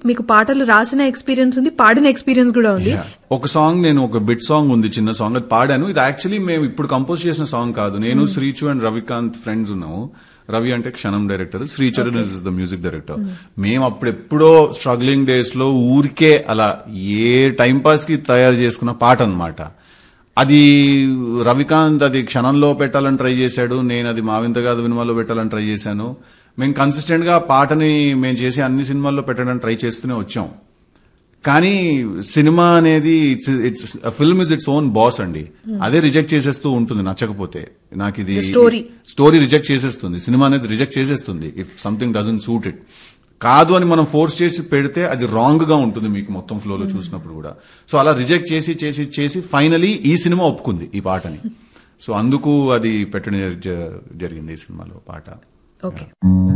మీకు పాటలు రాసిన ఎక్స్పీరియన్స్ ఉంది పాడిన ఎక్స్పీరియన్స్ కూడా ఉంది Yeah. ఒక సాంగ్ నేను ఒక బిట్ సాంగ్ ఉంది చిన్న సాంగ్ అది పాడాను ఇది యాక్చువల్లీ మేము ఇప్పుడు కంపోజ్ చేసిన సాంగ్ కాదు నేను శ్రీచు అండ్ రవికాంత్ ఫ్రెండ్స్ ఉన్నాము రవి అంటే క్షణం director Sricharan is the music director మేము అప్పుడు ఎప్పుడో స్ట్రగ్లింగ్ డేస్ లో ఊరికే అలా ఏ టైం పాస్ కి తయారు చేసుకున్న పాట అన్నమాట అది రవికాంత్ అది క్షణంలో పెట్టాలని ట్రై చేశాడు నేను అది మావింత కాదు వినిమాలో పెట్టాలని ట్రై చేశాను మేము కన్సిస్టెంట్ గా ఆ పాటని మేము చేసే అన్ని సినిమాల్లో పెట్టడానికి ట్రై చేస్తూనే వచ్చాం కానీ సినిమా అనేది it's it's film is its own boss అండి అదే రిజెక్ట్ చేసేస్తూ ఉంటుంది నచ్చకపోతే నాకు ఇది The story. స్టోరీ రిజెక్ట్ చేసేస్తుంది సినిమా అనేది రిజెక్ట్ చేసేస్తుంది if something doesn't suit it కాదు అని మనం ఫోర్స్ చేసి పెడితే అది రాంగ్ గా ఉంటుంది మీకు మొత్తం ఫ్లోలో చూసినప్పుడు కూడా సో అలా రిజెక్ట్ చేసి చేసి చేసి ఫైనలీ ఈ సినిమా ఒప్పుకుంది ఈ పాటని సో అందుకు అది పెట్టడం జ- జరిగింది ఈ సినిమాలో పాట ఓకే